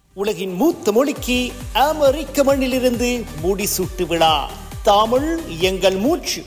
உலகின் மூத்த மொழிக்கு அமெரிக்க மண்ணிலிருந்து முடிசூட்டு விழா தமிழ் எங்கள் மூச்சு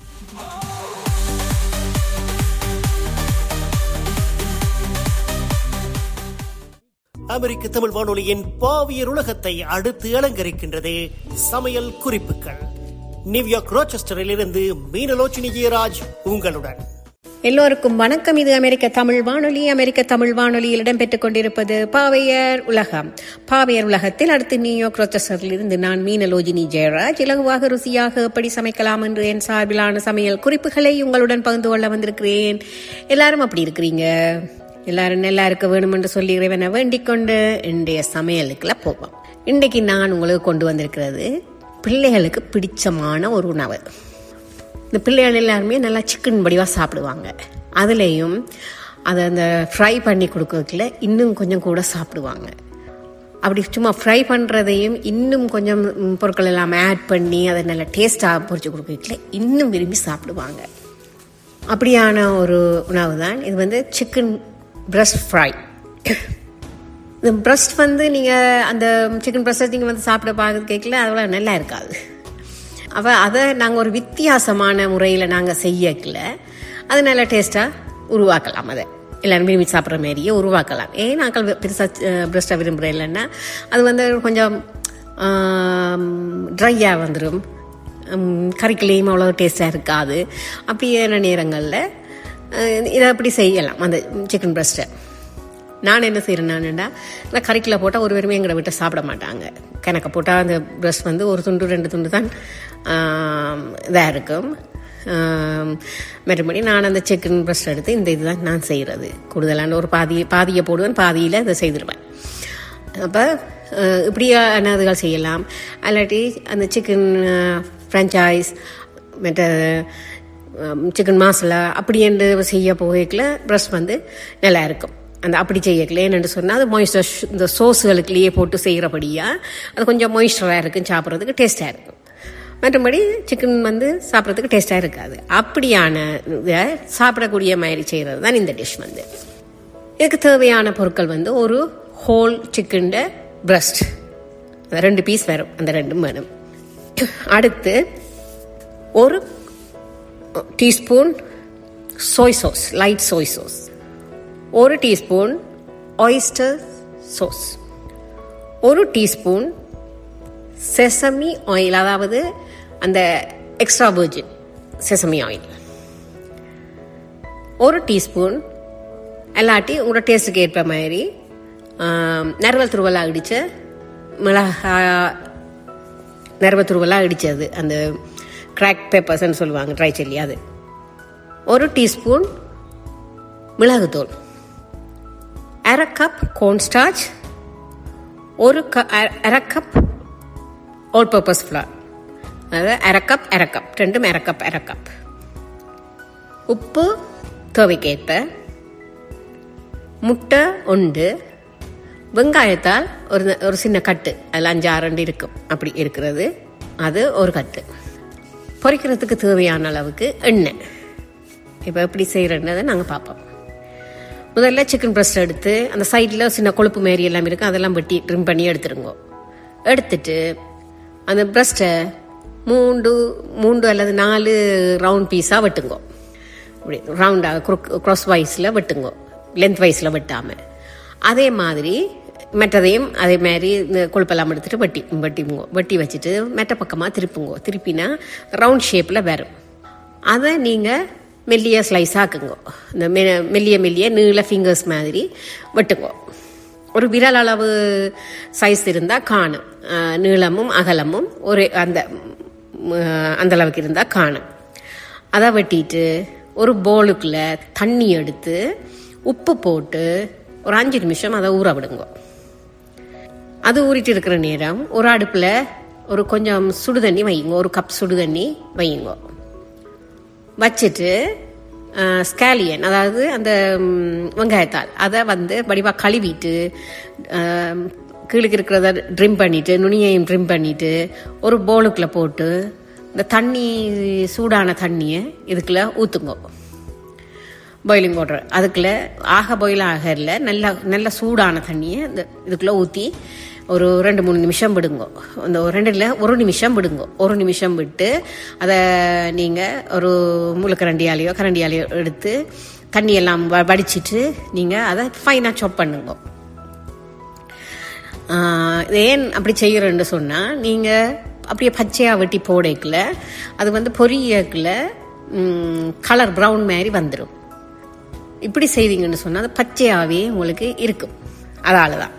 அமெரிக்க தமிழ் வானொலியின் பாவியர் உலகத்தை அடுத்து அலங்கரிக்கின்றது சமையல் குறிப்புகள் நியூயார்க் ரோச்செஸ்டரில் இருந்து மீனலோச்சினி ஜெயராஜ் உங்களுடன் எல்லோருக்கும் வணக்கம் இது அமெரிக்க தமிழ் வானொலி அமெரிக்க தமிழ் வானொலியில் இடம்பெற்றுக் கொண்டிருப்பது பாவையர் உலகம் பாவையர் உலகத்தில் அடுத்து நியூயார்க் ரோச்சஸரில் இருந்து நான் மீனலோஜினி ஜெயராஜ் இலகுவாக ருசியாக எப்படி சமைக்கலாம் என்று என் சார்பிலான சமையல் குறிப்புகளை உங்களுடன் பகிர்ந்து கொள்ள வந்திருக்கிறேன் எல்லாரும் அப்படி இருக்கிறீங்க எல்லாரும் நல்லா இருக்க வேணும் என்று சொல்லி இறைவனை வேண்டிக் கொண்டு இன்றைய சமையலுக்குள்ள போவோம் இன்றைக்கு நான் உங்களுக்கு கொண்டு வந்திருக்கிறது பிள்ளைகளுக்கு பிடிச்சமான ஒரு உணவு இந்த பிள்ளைகள் எல்லாருமே நல்லா சிக்கன் வடிவாக சாப்பிடுவாங்க அதுலேயும் அதை அந்த ஃப்ரை பண்ணி கொடுக்கறதுல இன்னும் கொஞ்சம் கூட சாப்பிடுவாங்க அப்படி சும்மா ஃப்ரை பண்ணுறதையும் இன்னும் கொஞ்சம் ம், பொருட்கள் எல்லாம் ஆட் பண்ணி அதை நல்லா டேஸ்ட்டாக பொரிச்சு கொடுக்கறதுல இன்னும் விரும்பி சாப்பிடுவாங்க அப்படியான ஒரு உணவு தான் இது வந்து சிக்கன் பிரஸ்ட் ஃப்ரை இந்த பிரஸ்ட் வந்து நீங்கள் அந்த சிக்கன் பிரஸ்ட் நீங்கள் வந்து சாப்பிட பார்க்க கேட்கல அதெல்லாம் நல்லா இருக்காது அவ அதை நாங்கள் ஒரு வித்தியாசமான முறையில் நாங்கள் செய்யக்கல அது நல்ல டேஸ்ட்டாக உருவாக்கலாம் அதை எல்லாரும் விரும்பி சாப்பிட்ற மாதிரியே உருவாக்கலாம் ஏன் நாங்கள் பெருசாக பிரஸ்ட்டாக விரும்புகிறேன் இல்லைன்னா அது வந்து கொஞ்சம் ட்ரையாக வந்துடும் கறிக்கலையும் அவ்வளோ டேஸ்ட்டாக இருக்காது அப்படியான நேரங்களில் இதை அப்படி செய்யலாம் அந்த சிக்கன் பிரஸ்ட்டை நான் என்ன செய்கிறேன்னாண்டா இந்த கறிக்கில் போட்டால் ஒரு பேருமே எங்களை விட்டு சாப்பிட மாட்டாங்க கணக்க போட்டால் அந்த ப்ரஷ் வந்து ஒரு துண்டு ரெண்டு துண்டு தான் இதாக இருக்கும் ஆம், மற்றபடி நான் அந்த சிக்கன் ப்ரஷ் எடுத்து இந்த இதுதான் நான் செய்கிறது கூடுதலான ஒரு பாதி பாதியை போடுவேன் பாதியில் இதை செய்திருவேன் அப்போ இப்படியான இதுகள் செய்யலாம் அல்லாட்டி அந்த சிக்கன் ஃப்ரெஞ்சைஸ் மற்ற சிக்கன் மசாலா அப்படி என்று செய்ய போகல ப்ரஷ் வந்து நல்லா இருக்கும் அந்த அப்படி செய்யக்கல என்னென்னு சொன்னால் அது மாய்ஸ்டர் இந்த சோஸுகளுக்குள்ளேயே போட்டு செய்கிறபடியாக அது கொஞ்சம் மாய்ஸ்டராக இருக்கும் சாப்பிட்றதுக்கு டேஸ்ட்டாக இருக்கும் மற்றபடி சிக்கன் வந்து சாப்பிட்றதுக்கு டேஸ்ட்டாக இருக்காது அப்படியான இதை சாப்பிடக்கூடிய மாதிரி செய்கிறது தான் இந்த டிஷ் வந்து இதுக்கு தேவையான பொருட்கள் வந்து ஒரு ஹோல் சிக்கன்ட பிரஸ்ட் ரெண்டு பீஸ் வரும் அந்த ரெண்டும் வேணும் அடுத்து ஒரு teaspoon soy sauce light soy sauce ஒரு டீஸ்பூன் ஆயிஸ்டர் சோஸ் ஒரு டீஸ்பூன் செசமி ஆயில் அதாவது அந்த எக்ஸ்ட்ரா வெர்ஜின் செசமி ஆயில் ஒரு டீஸ்பூன் இல்லாட்டி உங்களோட டேஸ்ட்டுக்கு ஏற்ப மாதிரி ஆம், நறுவல் துருவலாக அடித்த மிளகா நறுவல் துருவலாக அடித்தது அந்த கிராக் பேப்பர்ஸ்ன்னு சொல்லுவாங்க ட்ரை சில்லி அது ஒரு டீஸ்பூன் மிளகுத்தூள் அரை கப் கோர்ன்ஸ்டார்ச் ஒரு க அர- அரை கப் ஆல் பர்பஸ் ஃப்ளார் அதாவது அரை கப் அரை கப் ரெண்டும் அரை கப் அரை கப் உப்பு தேவைக்கேற்ப முட்டை உண்டு வெங்காயத்தால் ஒரு ஒரு சின்ன கட்டு அதில் அஞ்சு ஆறு இருக்கும் அப்படி இருக்கிறது அது ஒரு கட்டு பொரிக்கிறதுக்கு தேவையான அளவுக்கு எண்ணெய் இப்போ எப்படி செய்கிறன்றதை நாங்கள் பார்ப்போம் முதல்ல சிக்கன் பிரஸ்ட் எடுத்து அந்த சைடில் சின்ன கொழுப்பு மாரி எல்லாம் இருக்கும் அதெல்லாம் வெட்டி ட்ரிம் பண்ணி எடுத்துருங்க எடுத்துட்டு அந்த பிரஸ்ட்டை மூண்டு மூண்டு அல்லது நாலு ரவுண்ட் பீஸாக வெட்டுங்கோ இப்படி ரவுண்டாக குறுக் க்ராஸ் வைஸில் வெட்டுங்கோ லென்த் வைஸில் வெட்டாமல் அதே மாதிரி மற்றதையும் அதே மாதிரி இந்த கொழுப்பெல்லாம் எடுத்துட்டு வெட்டி வெட்டிங்க வெட்டி வச்சுட்டு மெட்ட பக்கமாக திருப்புங்கோ திருப்பினா ரவுண்ட் ஷேப்பில் வரும் அதை நீங்கள் மெல்லிய ஸ்லைஸ் ஆக்குங்க இந்த மெ- மெல்லிய மெல்லிய நீள ஃபிங்கர்ஸ் மாதிரி வெட்டுங்க ஒரு விரல் அளவு சைஸ் இருந்தால் காணும் அஹ், நீளமும் அகலமும் ஒரு அந்த ம், அந்த அளவுக்கு இருந்தால் காணும் அதை வெட்டிட்டு ஒரு பவுலுக்குள்ள தண்ணி எடுத்து உப்பு போட்டு ஒரு அஞ்சு நிமிஷம் அதை ஊற விடுங்க அது ஊறிட்டு இருக்கிற நேரம் ஒரு அடுப்பில் ஒரு கொஞ்சம் சுடு தண்ணி வையுங்க ஒரு கப் சுடு தண்ணி வையுங்க வச்சுட்டு ஸ்கேலியன் அதாவது அந்த ம், வெங்காயத்தாள் அதை வந்து வடிவாக கழுவிட்டு ஆம், கீழுக்கு இருக்கிறத ட்ரிம் பண்ணிட்டு நுனியையும் ட்ரிம் பண்ணிட்டு ஒரு பவுலுக்குள்ள போட்டு இந்த தண்ணி சூடான தண்ணியை இதுக்குள்ள ஊற்றுங்க பாயிலிங் வாட்டர் அதுக்குள்ள ஆக பாயில் ஆகல நல்ல நல்ல சூடான தண்ணியை இந்த இதுக்குள்ளே ஊற்றி ஒரு ரெண்டு மூணு நிமிஷம் விடுங்கோ அந்த ஒரு ரெண்டுல ஒரு நிமிஷம் விடுங்கோ ஒரு நிமிஷம் விட்டு அதை நீங்கள் ஒரு முழுக்கரண்டியாலேயோ கரண்டியாலேயோ எடுத்து தண்ணியெல்லாம் வ- வடிச்சிட்டு நீங்கள் அதை ஃபைனாக சாப் பண்ணுங்க ஆஹ் இது ஏன் அப்படி செய்கிறேன்னு சொன்னால் நீங்கள் அப்படியே பச்சையாக வெட்டி போடைக்குள்ள அது வந்து பொரியக்குள்ள கலர் ப்ரௌன் மாதிரி வந்துடும் இப்படி செய்தீங்கன்னு சொன்னால் அது பச்சையாகவே உங்களுக்கு இருக்கும் அதால தான்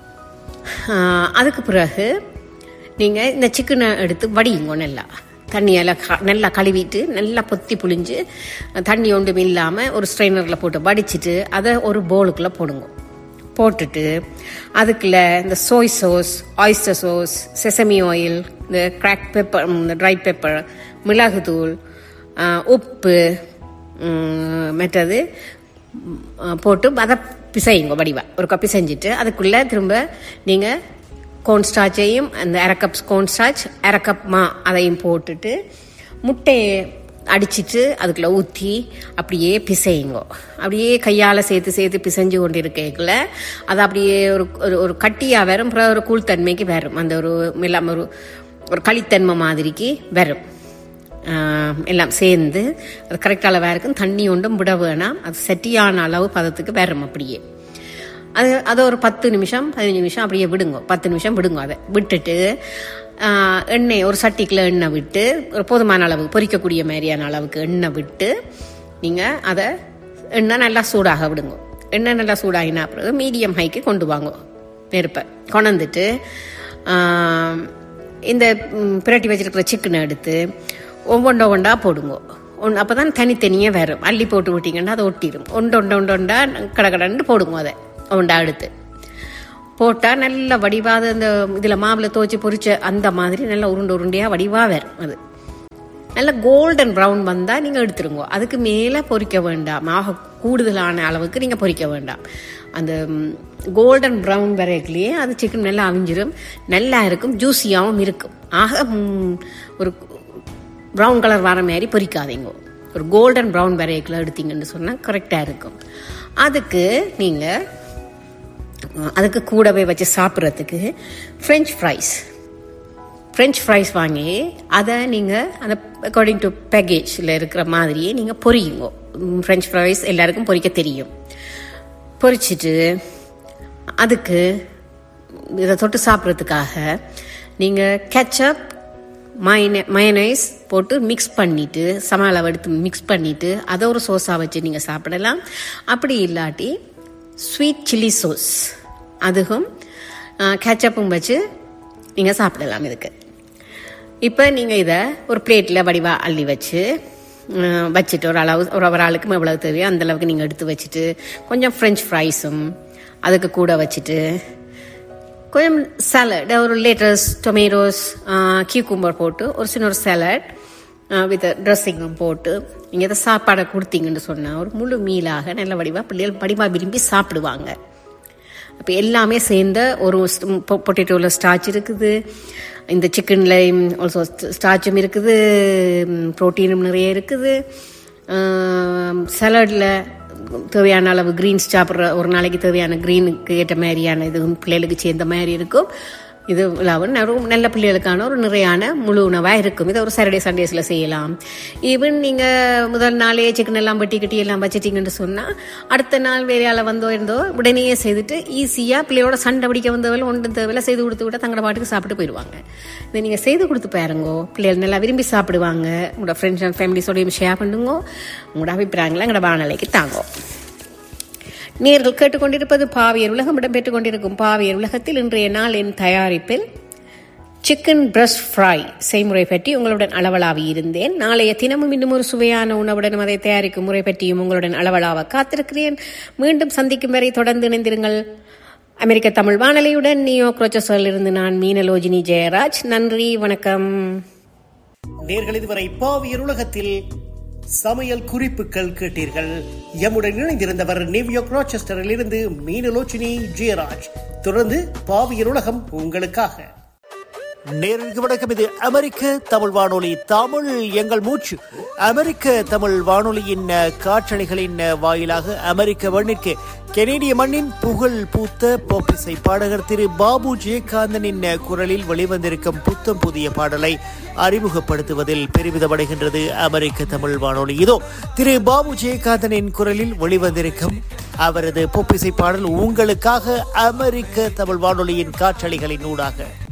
ஆஹ் அதுக்கு பிறகு நீங்கள் இந்த சிக்கனை எடுத்து வடியுங்க நல்லா தண்ணியெல்லாம் க- நல்லா கழுவிட்டு நல்லா பொத்தி புழிஞ்சு தண்ணி ஒன்றும் இல்லாமல் ஒரு ஸ்ட்ரெயினரில் போட்டு வடிச்சிட்டு அதை ஒரு பவுலுக்குள்ளே போடுங்க போட்டுட்டு அதுக்குள்ள இந்த soy sauce oyster sauce sesame oil இந்த கிராக் பெப்பர் இந்த ட்ரை பெப்பர் மிளகுத்தூள் ஆஹ் உப்பு உம், மற்றது உம், ஆஹ் போட்டு அதை பிசையுங்க வடிவா ஒரு கப் பிசைஞ்சிட்டு அதுக்குள்ளே திரும்ப நீங்கள் கோன் ஸ்டாச்சையும் அந்த அரை கப் கோன் ஸ்டாச் அரை கப் மா அதையும் போட்டுட்டு முட்டையை அடிச்சிட்டு அதுக்குள்ள ஊற்றி அப்படியே பிசையுங்க அப்படியே கையால் சேர்த்து சேர்த்து பிசைஞ்சு கொண்டு இருக்கல அது அப்படியே ஒரு ஒரு ஒரு கட்டியாக வரும் அப்புறம் ஒரு கூழ்த்தன்மைக்கு வரும் அந்த ஒரு எல்லாம் ஒரு ஒரு களித்தன்மை மாதிரிக்கு வரும் ஆஹ் எல்லாம் சேர்ந்து அது கரெக்ட் அளவாக இருக்கும் தண்ணி ஒன்றும் விட வேணாம் அது செட்டியான அளவு பதத்துக்கு வரும் அப்படியே அது அதை ஒரு பத்து நிமிஷம் பதினஞ்சு நிமிஷம் அப்படியே விடுங்க பத்து நிமிஷம் விடுங்க அதை விட்டுட்டு ஆஹ், எண்ணெய் ஒரு சட்டிக்குள்ள எண்ணெய் விட்டு ஒரு போதுமான அளவு பொரிக்கக்கூடிய மாதிரியான அளவுக்கு எண்ணெய் விட்டு நீங்கள் அதை எண்ணெய் நல்லா சூடாக விடுங்க எண்ணெய் நல்லா சூடாகினா பிறகு மீடியம் ஹைக்கு கொண்டு வாங்க நெருப்பை கொணந்துட்டு ஆஹ், இந்த ம், பிரட்டி வச்சிருக்கிற சிக்கனை எடுத்து ஒவ்வொண்ட ஒண்டா போடுங்க ஒன் அப்போ தான் தனித்தனியாக வரும் அள்ளி போட்டு விட்டீங்கன்னா அதை ஒட்டிடும் ஒன்று ஒன்று ஒன்று ஒண்டா கடகடன்னு போடுங்க அதை ஒண்டா எடுத்து போட்டால் நல்ல வடிவாத அந்த இதில் மாவில் துவச்சி பொரிச்ச அந்த மாதிரி நல்ல உருண்டை உருண்டையாக வடிவாக வரும் அது நல்ல கோல்டன் ப்ரௌன் வந்தால் நீங்கள் எடுத்துருங்க அதுக்கு மேலே பொரிக்க வேண்டாம் ஆக கூடுதலான அளவுக்கு நீங்கள் பொரிக்க வேண்டாம் அந்த கோல்டன் ப்ரௌன் வரைக்குள்ளேயே அது சிக்கன் நல்லா அவிஞ்சிரும் நல்லா இருக்கும் ஜூஸியாகவும் இருக்கும் ஆக ம், ஒரு ப்ரௌன் கலர் வர மாதிரி பொரிக்காதீங்க ஒரு கோல்டன் ப்ரௌன் வரைக்குள்ள எடுத்தீங்கன்னு சொன்னால் கரெக்டாக இருக்கும் அதுக்கு நீங்கள் அதுக்கு கூடவே வச்சு சாப்பிட்றதுக்கு ஃப்ரெஞ்ச் ஃப்ரைஸ் ஃப்ரெஞ்ச் ஃப்ரைஸ் வாங்கி அதை நீங்கள் அந்த அக்கார்டிங் டு பேக்கேஜில் இருக்கிற மாதிரியே நீங்கள் பொரியுங்க ஃப்ரெஞ்ச் ஃப்ரைஸ் எல்லாருக்கும் பொரிக்க தெரியும் பொரிச்சிட்டு அதுக்கு இதை தொட்டு சாப்பிட்றதுக்காக நீங்கள் கெச்சப் மயன மயனைஸ் போட்டு மிக்ஸ் பண்ணிட்டு சம அளவு எடுத்து மிக்ஸ் பண்ணிட்டு அதை ஒரு சோஸாக வச்சு நீங்கள் சாப்பிடலாம் அப்படி இல்லாட்டி ஸ்வீட் சில்லி சோஸ் அதுவும் கேச்சப்பும் வச்சு நீங்கள் சாப்பிடலாம் இதுக்கு இப்போ நீங்கள் இதை ஒரு பிளேட்டில் வடிவாக அள்ளி வச்சு அஹ், வச்சுட்டு ஒரு அளவு ஒரு ஒரு ஆளுக்கு எவ்வளவு தேவையோ அந்த அளவுக்கு நீங்கள் எடுத்து வச்சுட்டு கொஞ்சம் ஃப்ரெஞ்ச் ஃப்ரைஸும் அதுக்கு கூட வச்சுட்டு கொஞ்சம் சாலட் ஒரு லேட்டஸ் டொமேட்டோஸ் கியூக்கும்பர் போட்டு ஒரு சின்ன ஒரு சாலட் வித் ட்ரெஸ்ஸிங்கும் போட்டு நீங்கள் இதை சாப்பாடை கொடுத்தீங்கன்னு சொன்னால் ஒரு முழு மீலாக நல்ல வடிவாக பிள்ளைகள் வடிவாக விரும்பி சாப்பிடுவாங்க அப்போ எல்லாமே சேர்ந்த ஒரு பொட்டேட்டோவில் ஸ்டார்ச் இருக்குது இந்த சிக்கனில் ஆல்சோ ஸ்டார்ச்சும் இருக்குது ப்ரோட்டீனும் நிறைய இருக்குது சலாடில் தேவையான அளவு க்ரீன்ஸ் சாப்பிட்ற ஒரு நாளைக்கு தேவையான க்ரீனுக்கு ஏற்ற மாதிரியான இது பிள்ளைகளுக்கு சேர்ந்த மாதிரி இருக்கும் இது இல்லாமல் நிறைய நல்ல பிள்ளைகளுக்கான ஒரு நிறையான முழு உணவாக இருக்கும் இதை ஒரு சாட்டர்டே சண்டேஸில் செய்யலாம் ஈவன் நீங்கள் முதல் நாளே சிக்கன் எல்லாம் வெட்டி கட்டி எல்லாம் வச்சிட்டிங்கன்னு சொன்னால் அடுத்த நாள் வேலையால் வந்தோ இருந்தோ உடனேயே செய்துட்டு ஈஸியாக பிள்ளையோட சண்டை பிடிக்க வந்தவரை ஒன்று தேவையில்ல செய்து கொடுத்து விட தங்களோட பாட்டுக்கு சாப்பிட்டு போயிடுவாங்க இதை நீங்கள் செய்து கொடுத்து பாருங்கோ பிள்ளைகள் நல்லா விரும்பி சாப்பிடுவாங்க உங்களோட ஃப்ரெண்ட்ஸ் அண்ட் ஃபேமிலிஸோடையும் ஷேர் பண்ணுங்க உங்களோட அபிப்பிராயங்களை எங்களோட வானலைக்கு தாங்கோ நேர்கள் கேட்டுக்கொண்டிருப்பது பாவியர் உலகம் இடம்பெற்றுக் கொண்டிருக்கும் பாவியர் உலகத்தில் இன்றைய நாளின் தயாரிப்பில் சிக்கன் பிரஸ்ட் ஃப்ரை செய்முறை பற்றி உங்களுடன் அளவலாவி இருந்தேன் நாளைய தினமும் இன்னும் ஒரு சுவையான உணவுடன் அதை தயாரிக்கும் முறை பற்றியும் உங்களுடன் அளவலாவ காத்திருக்கிறேன் மீண்டும் சந்திக்கும் வரை தொடர்ந்து இணைந்திருங்கள் அமெரிக்க தமிழ் வானொலியுடன் நியோ குரோச்சஸில் இருந்து நான் மீனலோஜினி ஜெயராஜ் நன்றி வணக்கம் நேர்கள் இதுவரை பாவியர் உலகத்தில் சமையல் குறிப்புகள் கேட்டீர்கள் எம்முடன் இணைந்திருந்தவர் நியூயார்க் ராச்செஸ்டரில் இருந்து மீனலோச்சினி ஜெயராஜ் தொடர்ந்து பாவியர் உலகம் உங்களுக்காக நேருக்கு வணக்கம் இது அமெரிக்க தமிழ் வானொலி தமிழ் எங்கள் மூச்சு அமெரிக்க தமிழ் வானொலியின் அஹ், காற்றலைகளின் அஹ், வாயிலாக அமெரிக்க மண்ணிற்கு கெனேடிய மண்ணின் புகழ் பூத்த போப்பிசை பாடகர் திரு பாபு ஜெயகாந்தனின் அஹ், குரலில் வெளிவந்திருக்கும் புத்தம் புதிய பாடலை அறிமுகப்படுத்துவதில் பெருமிதமடைகின்றது அமெரிக்க தமிழ் வானொலி இதோ திரு பாபு ஜெயகாந்தனின் குரலில் வெளிவந்திருக்கும் அவரது பொப்பிசை பாடல் உங்களுக்காக அமெரிக்க தமிழ் வானொலியின் காற்றலைகளின் ஊடாக